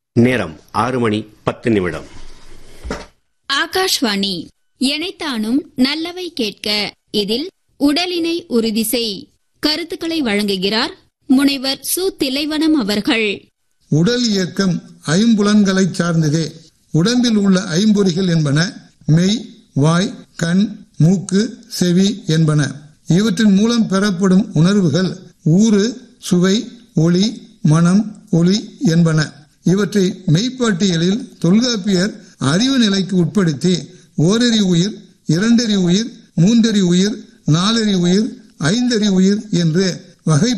நேரம் ஆறு மணி பத்து நிமிடம் ஆகாஷ்வாணி எனைத்தானும் நல்லவை கேட்க இதில் உடலினை உறுதி செய் கருத்துக்களை வழங்குகிறார் முனைவர் சு திலைவனம் அவர்கள் உடல் இயக்கம் ஐம்புலன்களை சார்ந்ததே உடம்பில் உள்ள ஐம்பொறிகள் என்பன மெய் வாய் கண் மூக்கு செவி என்பன இவற்றின் மூலம் பெறப்படும் உணர்வுகள் ஊறு சுவை ஒளி மனம் ஒளி என்பன இவற்றை மெய்ப்பாட்டியலில் தொல்காப்பியர் அறிவு நிலைக்கு உட்படுத்தி ஓரறி உயிர் இரண்டறி உயிர் மூன்றறி உயிர் நாலறி உயிர் ஐந்தறி உயிர் என்று வகை